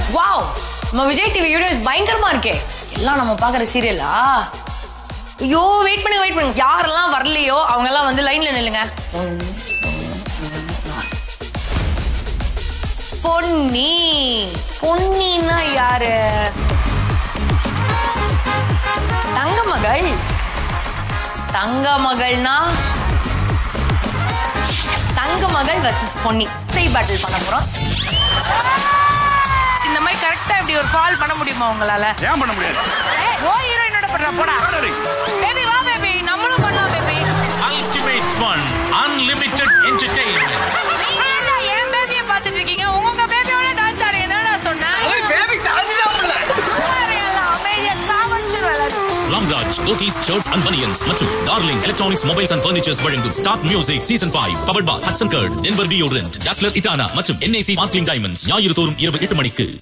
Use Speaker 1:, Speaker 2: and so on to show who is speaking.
Speaker 1: Wow நம்ம Vijay TV videos பயங்கரமா இருக்கே எல்லாம் நம்ம பார்க்குற சீரியலா ஐயோ வெயிட் பண்ணுங்க வெயிட் பண்ணுங்க யாரெல்லாம் வரலையோ அவங்க எல்லாம் வந்து லைன்ல நில்லுங்க பொன்னி பொன்னின்னா யாரு தங்க மகள் தங்க மகள்னா தங்க மகள் வர்சஸ் பொன்னி செய் பேட்டில் பண்ண போறோம் இந்த மாதிரி கரெக்டா இப்படி ஒரு கால் பண்ண முடியுமா உங்களால
Speaker 2: ஏன் பண்ண முடியாது
Speaker 1: ஓ ஹீரோயினோட பண்ற போடா பேபி வா பேபி நம்மளும் பண்ணலாம் baby
Speaker 3: Ultimate fun, unlimited entertainment.
Speaker 1: நீங்க என்ன என் பேபியை பார்த்துட்டு இருக்கீங்க உங்க பேபியோட டான்ஸ் ஆடுங்க என்னடா சொன்னேன்
Speaker 4: பேபி சாஞ்சிடாமல
Speaker 1: அமைதியா சாவச்சிருவேன்
Speaker 3: Ramraj, Dhotis, Shirts and Bunions மற்றும் Darling Electronics Mobiles and Furnitures வழங்கும் Start Music Season 5 Powered by Hudson Curd, Denver Deodorant, Dazzler Itana மற்றும் NAC Sparkling Diamonds ஞாயிறு தோறும் இரவு எட்டு மணிக்கு